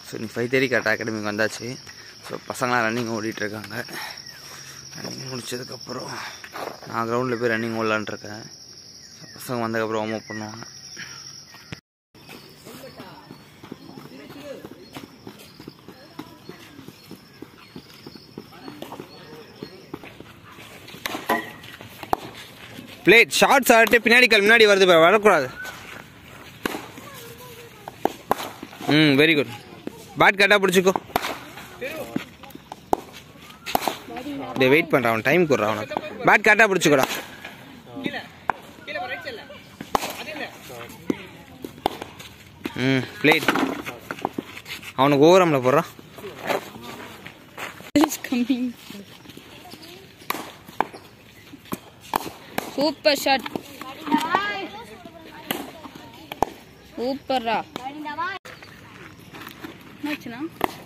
So இன்னைக்கு five thirty கரெக்டாக அகாடமிக்கு வந்தாச்சு ஸோ பசங்களாம் ரன்னிங் ஓடிட்டுருக்காங்க ரன்னிங் முடிச்சதுக்கப்புறம் நான் கிரவுண்டில் போய் ரன்னிங் ஓடலான் இருக்கேன் ஸோ பசங்க வந்ததுக்கப்புறம் வார்ம் அப் பண்ணுவாங்க பிளேட் ஷார்ட்ஸ் ஆகிட்டு பின்னாடி கால் முன்னாடி வருது பாரு, வரக்கூடாது ம் வெரி குட் பேட் கரெக்டாக பிடிச்சிக்கோ டே வெயிட் பண்ணுறான் அவன் டைம் கொடுறான் அவனுக்கு பேட் கரெக்டாக பிடிச்சிக்கோடா ம் பிளேட் அவனுக்கு ஓவரம்ல போடுறான் It's coming. Super shot. Super ரா என்னாச்சுண்ணா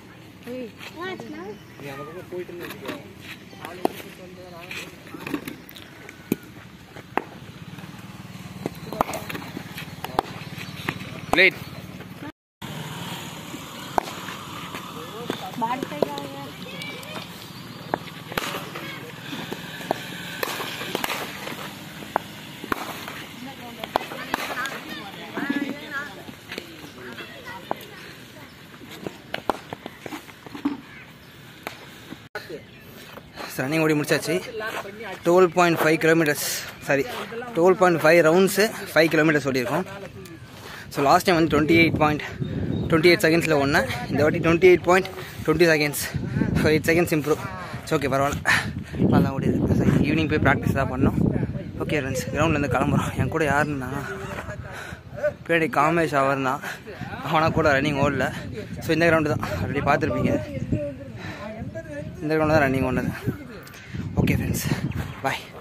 பிளேட் ரன்னிங் ஓடி முடிச்சாச்சு twelve point five kilometres sorry twelve point five rounds five kilometres ஓடிருக்கோம் ஸோ லாஸ்ட் டைம் வந்து twenty eight point twenty eight செகண்ட்ஸில் ஒன்று இந்த வாட்டி twenty eight point twenty seconds so eight seconds improve it's okay பரவாயில்ல நல்லா ஓடிது சரி ஈவினிங் போய் ப்ராக்டிஸ் தான் பண்ணோம் ஓகே ஃப்ரெண்ட்ஸ் கிரவுண்ட்லேருந்து கிளம்புறோம் என் கூட யார் இருந்தானா பின்னாடி காமேஷ் அவர் தான் அவனா கூட ரன்னிங் ஓடல ஸோ இந்த கிரவுண்டு தான் ஆல்ரெடி பார்த்துருப்பீங்க இந்த கிரவுண்டு தான் ரன்னிங் ஓடுனது ஓகே ஃப்ரெண்ட்ஸ் பாய்